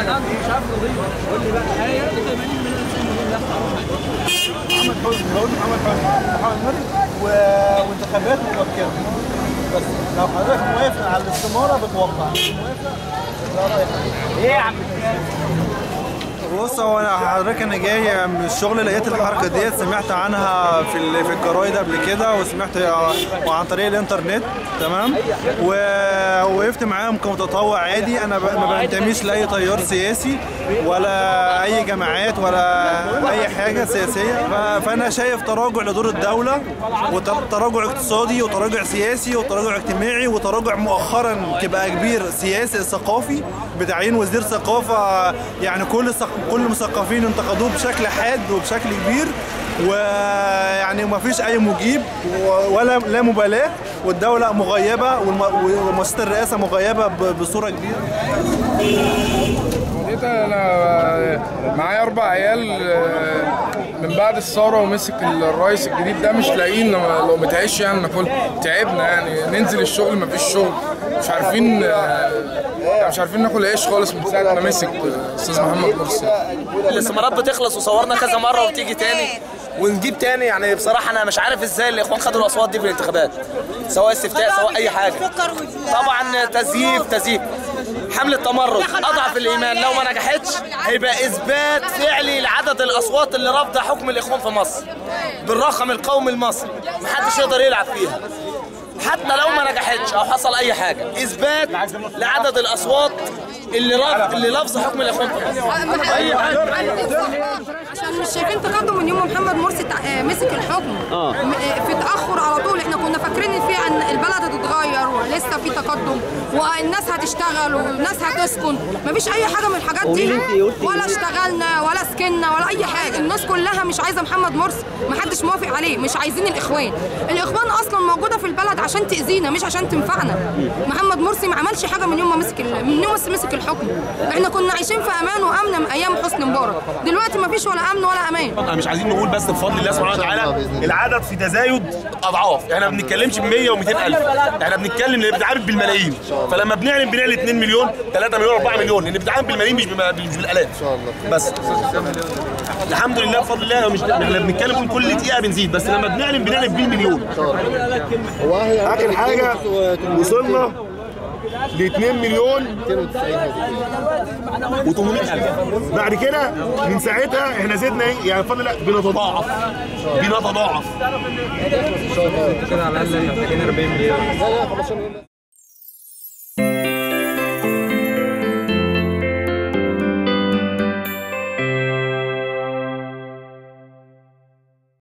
مش عارف نضيف قول لي بقى هي 80 مليون 90 مليون لا محمد حسني هقول محمد حسني محمد مرسي و... وانتخابات مبكره بس لو حضرتك موافق على الاستماره بتوقع مش موافق لا رايح ايه يا عم بص هو انا حضرتك انا جاي من الشغل لقيت الحركه ديت سمعت عنها في ال- في الجرايد قبل كده وسمعت عن طريق الانترنت تمام ووقفت معاهم كمتطوع عادي انا ب- ما بنتميش لاي تيار سياسي ولا اي جماعات ولا اي حاجه سياسيه ف- فانا شايف تراجع لدور الدوله وتراجع اقتصادي وتراجع سياسي وتراجع اجتماعي وتراجع مؤخرا بقى كبير سياسي ثقافي بتعيين وزير ثقافه يعني كل الثق- كل المثقفين انتقدوه بشكل حاد وبشكل كبير ويعني ما فيش اي مجيب و- ولا لا مبالاه والدوله مغيبه والم- ومؤسسه الرئاسه مغيبه ب- بصوره كبيره جيت انا معايا اربع عيال آه، من بعد الثوره ومسك الرئيس الجديد ده مش لاقيين لو لو متعيش يعني ناكل تعبنا يعني ننزل الشغل مفيش شغل مش عارفين آه، يعني مش عارفين ناكل عيش خالص من ساعه ما مسك آه، استاذ محمد مرسي الاستمارات بتخلص وصورنا كذا مره وتيجي تاني ونجيب تاني يعني بصراحه انا مش عارف ازاي الاخوان خدوا الاصوات دي في الانتخابات سواء استفتاء سواء اي حاجه طبعا تزييف تزييف حمله تمرد اضعف الايمان لو ما نجحتش هيبقى اثبات فعلي لعدد الاصوات اللي رافضه حكم الاخوان في مصر بالرقم القومي المصري محدش يقدر يلعب فيها حتى لو ما نجحتش او حصل اي حاجه اثبات لعدد الاصوات اللي رفض اللي لفظ حكم الاخوان في مصر اي حاجه عشان مش شايفين تقدم من يوم محمد مرسي تع- آه، مسك الحكم م- آه، في تاخر على طول احنا كنا فاكرين ان في ان البلد هتتغير ولسه في تقدم والناس هتشتغل والناس هتسكن مفيش اي حاجه من الحاجات دي ولا اشتغلنا ولا سكننا ولا اي حاجه الناس كلها مش عايزه محمد مرسي محدش موافق عليه مش عايزين الاخوان الاخوان اصلا موجوده في البلد عشان تاذينا مش عشان تنفعنا محمد مرسي ما عملش حاجه من يوم ما مسك ال- من يوم ما مسك الحكم احنا كنا عايشين في امان وامن من ايام حسني مبارك دلوقتي ما فيش ولا امن ولا امان احنا مش عايزين نقول بس بفضل الله سبحانه وتعالى العدد في تزايد اضعاف احنا ما بنتكلمش ب 100 و200 الف احنا بنتكلم ان بنتعامل بالملايين فلما بنعلن بنعلن 2 مليون 3 مليون 4 مليون لان بنتعامل بالملايين مش بما- مش بالالاف ان شاء الله بس الحمد لله بفضل الله مش احنا بنتكلم كل دقيقه بنزيد بس لما بنعلن بنعلن بالمليون اخر حاجه وصلنا ل 2 مليون و800 الف بعد كده من ساعتها احنا زدنا ايه يعني بفضل الله بنتضاعف بنتضاعف كده على الاقل محتاجين 40 مليون